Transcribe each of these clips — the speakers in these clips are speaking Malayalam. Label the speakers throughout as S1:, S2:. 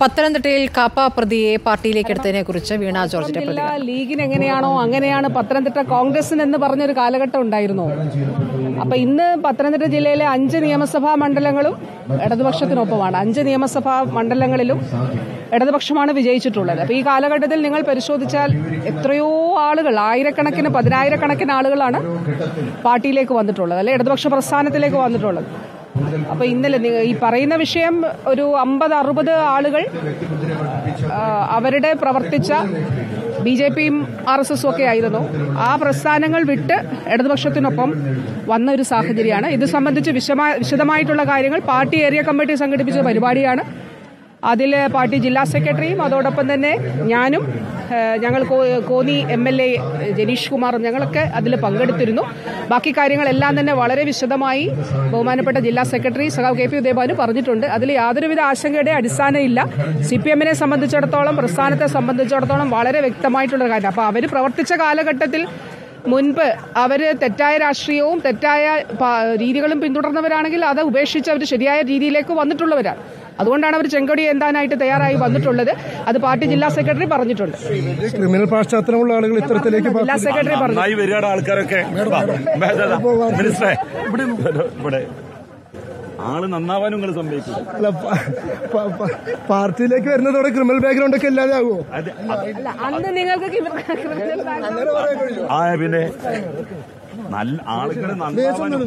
S1: പത്തനംതിട്ടയിൽ കാപ്പ പ്രതിയെ പാർട്ടിയിലേക്ക് എടുത്തതിനെ കുറിച്ച് വീണ ജോർജിന്റെ
S2: ജില്ലാ
S1: പ്രതികരണം
S2: ലീഗിന് എങ്ങനെയാണോ അങ്ങനെയാണ് പത്തനംതിട്ട കോൺഗ്രസിന് എന്ന് പറഞ്ഞൊരു കാലഘട്ടം ഉണ്ടായിരുന്നു അപ്പൊ ഇന്ന് പത്തനംതിട്ട ജില്ലയിലെ അഞ്ച് നിയമസഭാ മണ്ഡലങ്ങളും ഇടതുപക്ഷത്തിനൊപ്പമാണ് അഞ്ച് നിയമസഭാ മണ്ഡലങ്ങളിലും ഇടതുപക്ഷമാണ് വിജയിച്ചിട്ടുള്ളത് അപ്പൊ ഈ കാലഘട്ടത്തിൽ നിങ്ങൾ പരിശോധിച്ചാൽ എത്രയോ ആളുകൾ ആയിരക്കണക്കിന് പതിനായിരക്കണക്കിന് ആളുകളാണ് പാർട്ടിയിലേക്ക് വന്നിട്ടുള്ളത് അല്ലെ ഇടതുപക്ഷ പ്രസ്ഥാനത്തിലേക്ക് വന്നിട്ടുള്ളത് അപ്പൊ ഇന്നലെ നി- ഈ പറയുന്ന വിഷയം ഒരു അമ്പത് അറുപത് ആളുകൾ ആ, അവരുടെ പ്രവർത്തിച്ച ബി ജെ പിയും ആർ എസ് എസും ഒക്കെ ആയിരുന്നു ആ പ്രസ്ഥാനങ്ങൾ വിട്ട് ഇടതുപക്ഷത്തിനൊപ്പം വന്ന ഒരു സാഹചര്യമാണ് ഇത് സംബന്ധിച്ച് വിശദമായ വിശദമായിട്ടുള്ള കാര്യങ്ങൾ പാർട്ടി ഏരിയ കമ്മിറ്റി സംഘടിപ്പിച്ച പരിപാടിയാണ് അതിൽ പാർട്ടി ജില്ലാ സെക്രട്ടറിയും അതോടൊപ്പം തന്നെ ഞാനും ആ, ഞങ്ങൾ കോ- Konni M L A Janeesh കുമാറും ഞങ്ങളൊക്കെ അതിൽ പങ്കെടുത്തിരുന്നു ബാക്കി കാര്യങ്ങളെല്ലാം തന്നെ വളരെ വിശദമായി ബഹുമാനപ്പെട്ട ജില്ലാ സെക്രട്ടറി സഖാവ് കെ പി ഉദയഭാനു പറഞ്ഞിട്ടുണ്ട് അതിൽ യാതൊരുവിധ ആശങ്കയുടെ അടിസ്ഥാനമില്ല സി പി എമ്മിനെ സംബന്ധിച്ചിടത്തോളം പ്രസ്ഥാനത്തെ സംബന്ധിച്ചിടത്തോളം വളരെ വ്യക്തമായിട്ടുള്ള കാര്യം അപ്പോൾ അവർ പ്രവർത്തിച്ച കാലഘട്ടത്തിൽ മുൻപ് അവര് തെറ്റായ രാഷ്ട്രീയവും തെറ്റായ പ- രീതികളും പിന്തുടർന്നവരാണെങ്കിൽ അത് ഉപേക്ഷിച്ച് അവർ ശരിയായ രീതിയിലേക്ക് വന്നിട്ടുള്ളവരാണ് അതുകൊണ്ടാണ് അവർ ചെങ്കൊടി എന്താനായിട്ട് തയ്യാറായി വന്നിട്ടുള്ളത് അത് പാർട്ടി ജില്ലാ സെക്രട്ടറി പറഞ്ഞിട്ടുണ്ട്
S3: ക്രിമിനൽ പശ്ചാത്തലമുള്ള ആളുകൾ ഇത്തരത്തിലേക്ക്
S2: ജില്ലാ സെക്രട്ടറി പറഞ്ഞു
S4: നന്നായി വരികയാണ് ആൾക്കാരൊക്കെ വാ, മേധാ, മിനിസ്റ്ററെ ഇവിടെ ആള് നന്നാവാനും നിങ്ങൾ സമ്മതിക്കും
S3: അല്ല, പ- പ- പ- പാർട്ടിയിലേക്ക് വരുന്നതോടെ ക്രിമിനൽ ബാക്ക്ഗ്രൗണ്ട് ഒക്കെ ഇല്ലാതെ ആകുമോ
S4: അത്
S2: അല്ല, അന്ന് നിങ്ങൾക്ക് ക്രിമിനൽ ബാക്ക്ഗ്രൗണ്ട്
S4: ആ പിന്നെ നല്ല ആളുകൾ നന്നാവാനും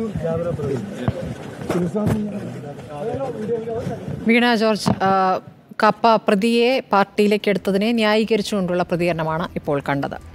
S1: വീണ ജോർജ് ആ, കപ്പ പ്രതിയെ പാർട്ടിയിലേക്ക് എടുത്തതിനെ ന്യായീകരിച്ചുകൊണ്ടുള്ള പ്രതികരണമാണ് ഇപ്പോൾ കണ്ടത്